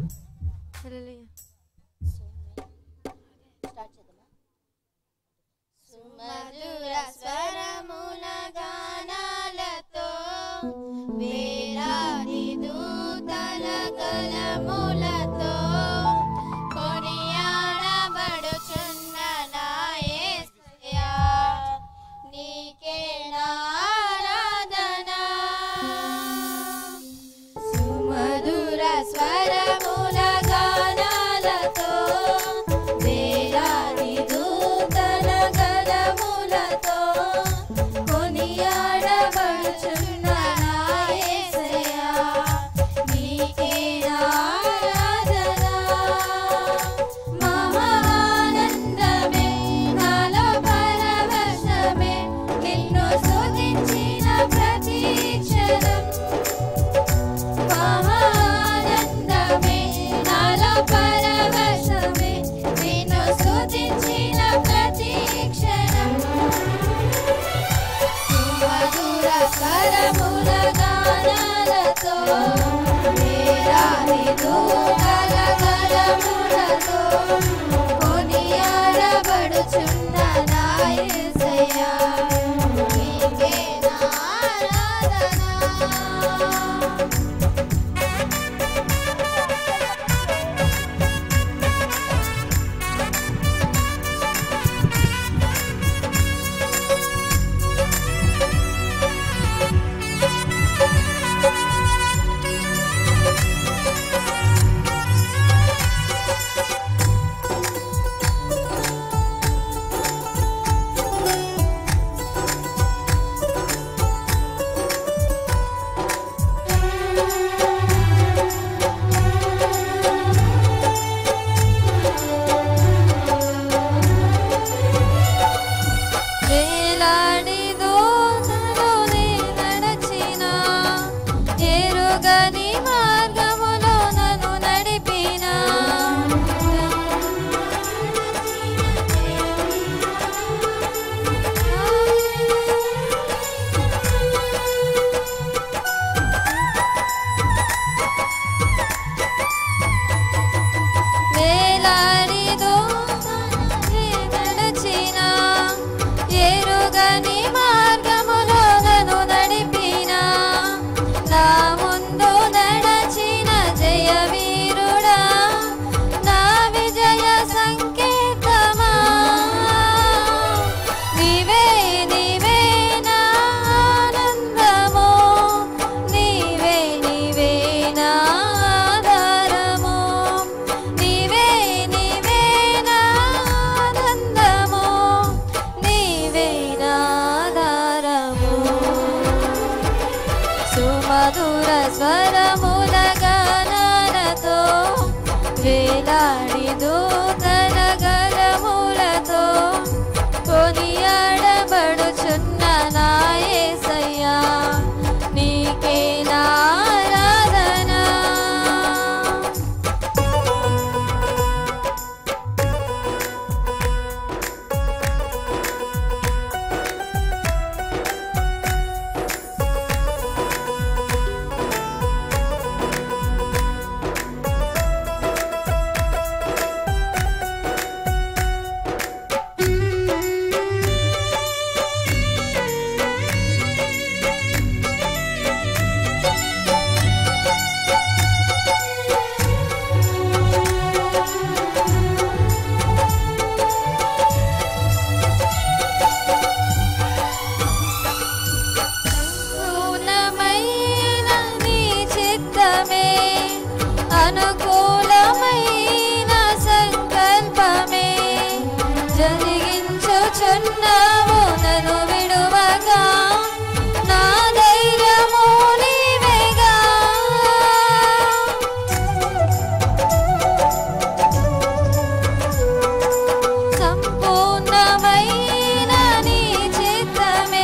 హల్లెలూయా సుమధుర స్వరముల గానాలతో వేలాది దూతల కలములతో కొనియాడబడుచున్న నా యేసయ్యా నీకే నా ఆరాధన సుమధుర స్వరముల గానాలతో వేలాది దూతల గలములతో కొనియాడబడుచున్న నా యేసయ్యా నీకే నా ఆరాధన మహానందమే నాలో పరవశమే నిన్ను స్తుతించిన ప్రతి క్షణం మహానందమే నాలో పరవశమే నిన్ను స్తుతించిన ప్రతి క్షణం సుమధుర స్వరముల గానాలతో వేలాది దూతల గలములతో కొనియాడబడుచున్న నా యేసయ్యా నీకే నా ఆరాధన వేలాడి దూతలోనే నడచిన ఎరుగని మార్గములో నన్ను నడిపిన వేలాడి దూతలోనే నడచిన ఎరుగని మార్గములో నన్ను నడిపిన నా ముందు నడచిన జయ వీరుడా నా విజయ సంకేతమా నీవే నీవే నా ఆనందము నీవే నీవే నా ఆధారము నీవే నీవే నా ఆనందము నీవే నా ఆధారము సుమధుర స్వరముల గానాలతో వేలాడి దూతల గలములతో కొనియాడబడుచున్న నా యేసయ్యా నీకే నా ఆరాధన పూర్ణమైన నీ చిత్తమే అనుకూలమైన సంకల్పమే జరిగించుచున్నావు నన్ను విడువగా నా ధైర్యము నీవేగా సంపూర్ణమైన నీ చిత్తమే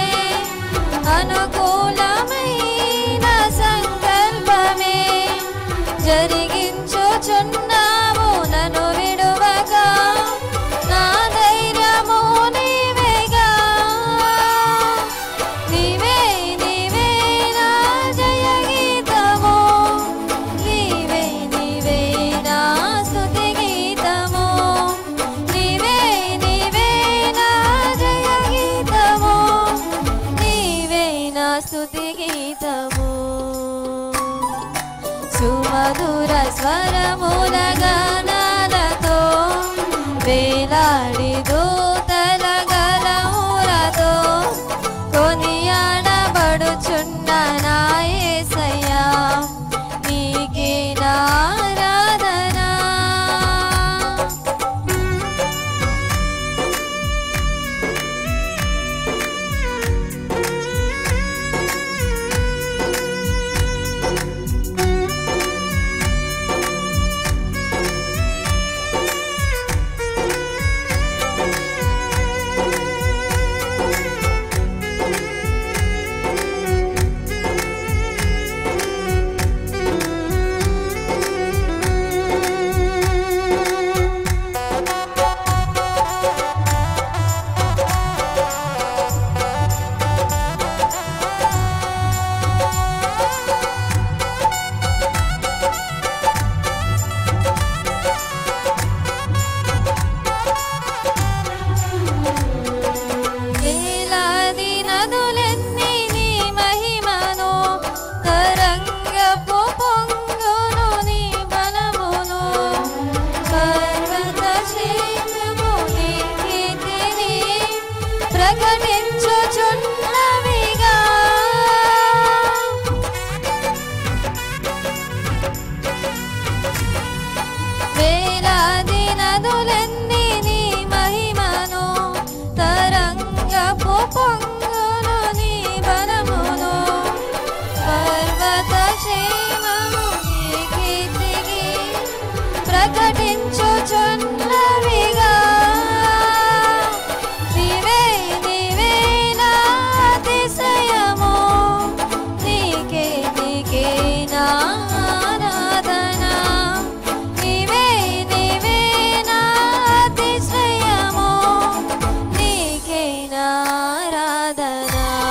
అనుకూలమైన సంకల్పమే జరిగించుచున్నావు నన్ను విడువగా నా ధైర్యము నీవేగా నీవే నీవే నా జయ గీతము నీవే నీవే సుమధుర స్వరముల గానాలతో వేలాడి దూతల గలములతో కొనియాడబడుచున్న నా యేసయ్యా నీకే నారాధనా వేలాది నదులెన్ని నీ మహిమను తరంగపు పొంగును నీ బలమును పర్వత శేఖము నీ కీర్తిని ప్రకటించుచున్నవిగా వేలాది నదులెన్ని నీ మహిమను తరంగపు పొంగును నీ బలమును పర్వత క్షేమము నీ కీర్తికి ప్రకటించుచున్నవిగా నీవే నీవే నా అతిశయము నీకే నీకే నా ఆరాధన నీవే నీవే నా అతిశయము నీకే నా ఆరాధన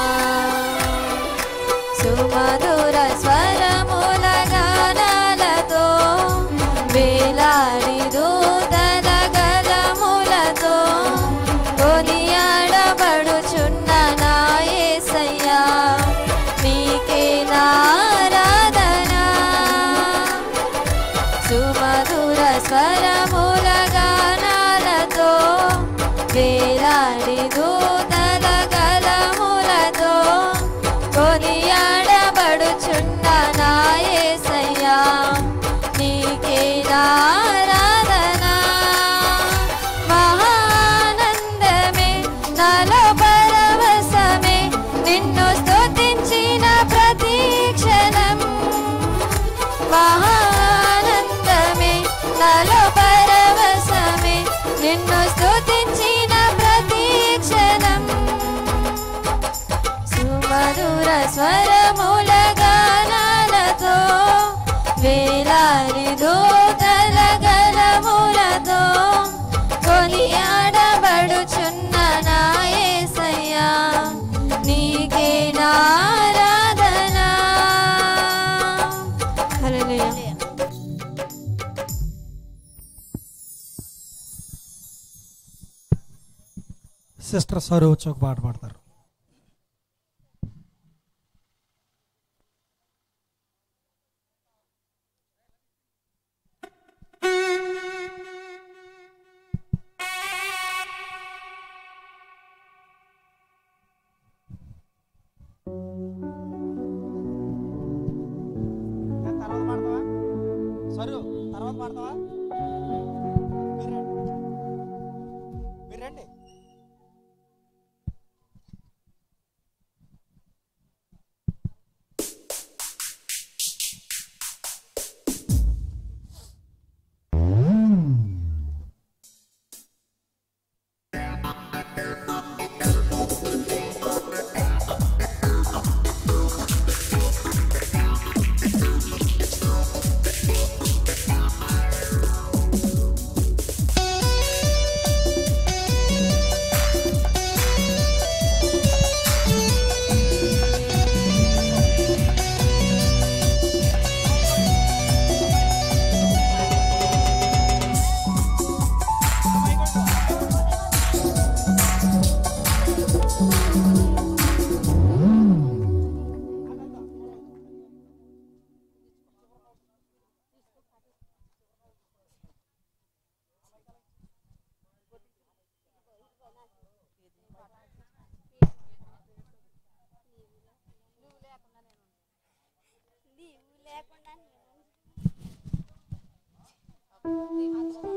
సుమధుర స్వరముల గానాలతో వేలాడి దూతల గలములతో కొనియాడబడుచున్న నా యేసయ్యా నీకే నారాధన సుమధుర స్వరముల గానాలతో వేలాడి దూతల గలములతో కొనియాడబడుచున్న నా యేసయ్యా నీకే నారాధన మహానందమే నాలో పరవశమే నిన్ను స్తుతించిన ప్రతి క్షణం మహానందమే నాలో పరవశమే నిన్ను స్తుతించిన ప్రతి క్షణం సుమధుర స్వరముల గానాలతో వేలారి దూతల గలములతో కొనియాడబడుచున్న నా యేసయ్యా నీకే నారాధన హల్లెలూయా సిస్టర్ సరు వచ్చి ఒక పాట పాడతారు తర్వాత పాడతావా సరు తర్వాత పాడతావా మీరు రండి. మీరు రండి Thank నీవు లేకుండా నేను